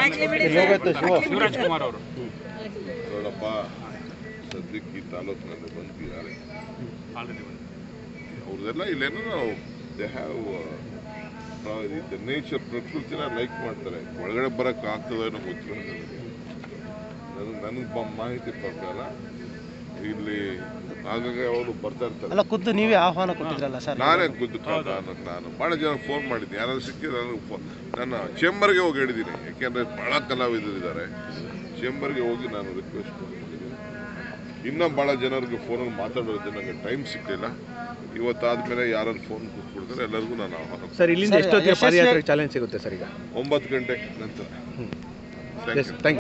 ಶಿವರಾಜ್ ಕುಮಾರ್ ಅವರು ನೋಡಪ್ಪ ಸದ್ಯಕ್ಕೆ ಈ ತಾಲೂಕಿನಲ್ಲಿ ಬಂದಿದ್ದಾರೆ ಆಲ್ರೆಡಿ ಬಂದು ಅವ್ರದ್ದೆಲ್ಲ ಇಲ್ಲೇನೋ ದೇ ಹ್ಯಾವ್ ನೇಚರ್ ಪ್ರಕೃತಿನ ಲೈಕ್ ಮಾಡ್ತಾರೆ ಒಳಗಡೆ ಬರಕ್ಕೆ ಆಗ್ತದೆ ಅನ್ನೋ ಗೊತ್ತಿಲ್ಲ ನನಗೆ ನನಗೆ ನನಗೆ ಮಾಹಿತಿ ಪ್ರಕಾರ ಇಲ್ಲಿ ಆಗಾಗ ಅವರು ಬರ್ತಾ ಇರ್ತಾರೆ ಅಲ್ಲ ಖುದ್ದು ನೀವೇ ಆಹ್ವಾನ ಕೊಟ್ಟಿದ್ರಲ್ಲ ಸರ್ ನಾನೇ ಖುದ್ದು ನಾನು ನಾನು ಭಾಳ ಜನ ಫೋನ್ ಮಾಡಿದ್ದೀನಿ ಯಾರಾದ್ರು ಸಿಕ್ಕಿದ್ರೆ ನನಗೆ ಫೋ ನನ್ನ ಚೇಂಬರ್ಗೆ ಹೋಗಿ ಹೇಳಿದ್ದೀನಿ ಯಾಕೆಂದರೆ ಭಾಳ ಕಲಾವಿದರಿದ್ದಾರೆ ಚೇಂಬರ್ಗೆ ಹೋಗಿ ನಾನು ರಿಕ್ವೆಸ್ಟ್ ಮಾಡಿದ್ದೀನಿ ಇನ್ನೂ ಭಾಳ ಜನರಿಗೆ ಫೋನಲ್ಲಿ ಮಾತಾಡೋದು ನನಗೆ ಟೈಮ್ ಸಿಗಲಿಲ್ಲ ಇವತ್ತಾದ್ಮೇಲೆ ಯಾರು ಫೋನ್ ಕೂತ್ಬಿಡ್ತಾರೆ ಎಲ್ಲರಿಗೂ ನಾನು ಆಹ್ವಾನ ಸರ್ ಇಲ್ಲಿಂದ ಸರ್, ಎಷ್ಟೊತ್ತಿಗೆ ಯಶಸ್ವಿ- ಪಾದಯಾತ್ರೆ ಚಾಲೆಂಜ್ ಸಿಗುತ್ತೆ ಸರ್ ಈಗ ಒಂಬತ್ತು ಗಂಟೆ ನಂತರ ಥ್ಯಾಂಕ್ ಯು ಥ್ಯಾಂಕ್